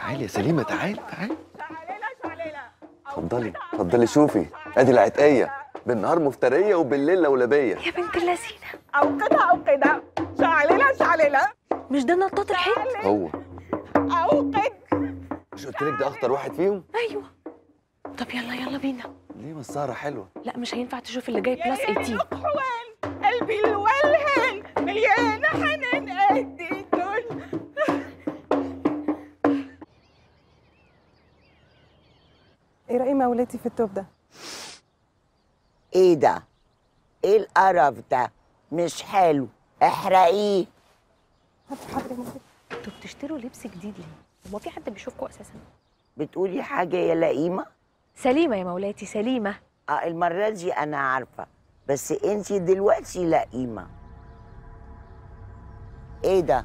تعالي يا سليمه تعالي تعالي شعللة شعللة اتفضلي اتفضلي شوفي ادي العتقيه بالنهار مفتريه وبالليل لولبيه يا بنت اللذينه أو كده أو كده شعللة شعللة مش ده نطاط الحيط هو أو كده مش قلت لك ده اخطر واحد فيهم ايوه طب يلا يلا بينا ليه ما السهره حلوه لا مش هينفع تشوف اللي جاي بلس 18 حوال قلبي الولهل مليانة حنان قد الدنيا ايه رأي مولاتي في التوب ده؟ ايه ده ايه القرف ده مش حلو احرقيه حاضر حاضر يا مولاتي انتوا بتشتروا لبس جديد ليه؟ هو في حد بيشوفكم اساسا؟ بتقولي حاجه يا لئيمه سليمه يا مولاتي سليمه اه المره دي انا عارفه بس انتي دلوقتي لئيمه ايه ده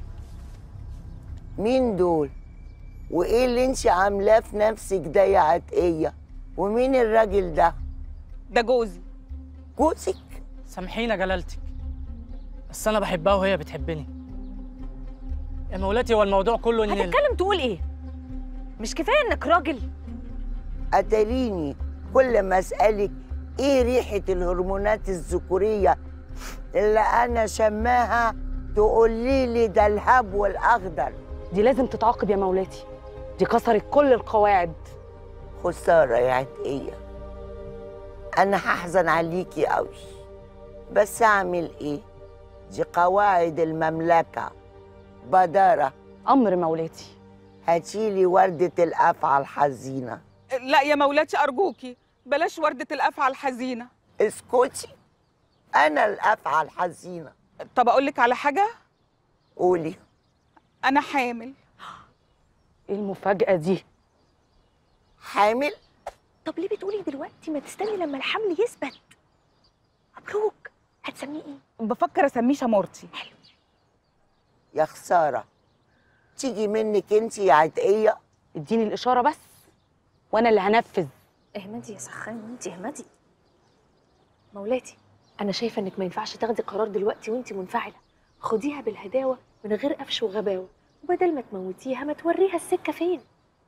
مين دول وايه اللي انتي عاملاه في نفسك ده يا عتقيه ومين الراجل ده ده جوزي جوزك سامحينا جلالتك بس انا بحبها وهي بتحبني يا مولاتي هو الموضوع كله ان ال- هتتكلم تقول ايه؟ مش كفايه انك راجل اتريني كل ما اسالك ايه ريحه الهرمونات الذكوريه اللي انا شماها تقولي لي ده الهب والاخضر دي لازم تتعاقب يا مولاتي دي كسرت كل القواعد خساره يا عتقيه انا هحزن عليكي قوي بس اعمل ايه دي قواعد المملكه بداره امر مولاتي هاتيلي ورده الافعى الحزينه لا يا مولاتي أرجوكي بلاش وردة الأفعى الحزينة اسكتي انا الافعى الحزينه طب أقول لك على حاجة قولي أنا حامل ايه المفاجاه دي حامل طب ليه بتقولي دلوقتي ما تستني لما الحمل يثبت مبروك هتسميه ايه؟ بفكر أسميه شمورتي يا خساره تيجي منك انت يا عتقيه اديني الاشاره بس وانا اللي هنفذ اهمدي يا سخان انت اهمدي مولاتي انا شايفه انك ما ينفعش تاخدي قرار دلوقتي وانت منفعله خديها بالهداوه من غير قفش وغباوه وبدل ما تموتيها ما توريها السكه فين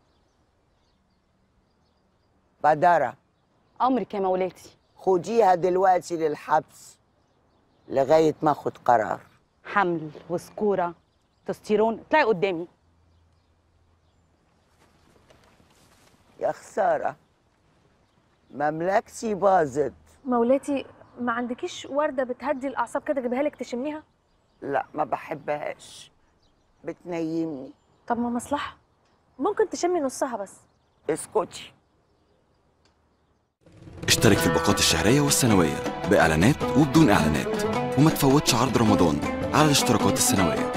بدره امرك يا مولاتي خديها دلوقتي للحبس لغايه ما اخد قرار حمل وسكوره تستيرون اطلعي قدامي يا خساره مملكتي باظت مولاتي ما عندكيش ورده بتهدي الاعصاب كده اجيبها لك تشميها لا ما بحبهاش بتنيمني طب ما مصلحه ممكن تشمي نصها بس اسكتي اشترك في الباقات الشهرية والسنوية بإعلانات وبدون إعلانات وما تفوتش عرض رمضان على الاشتراكات السنوية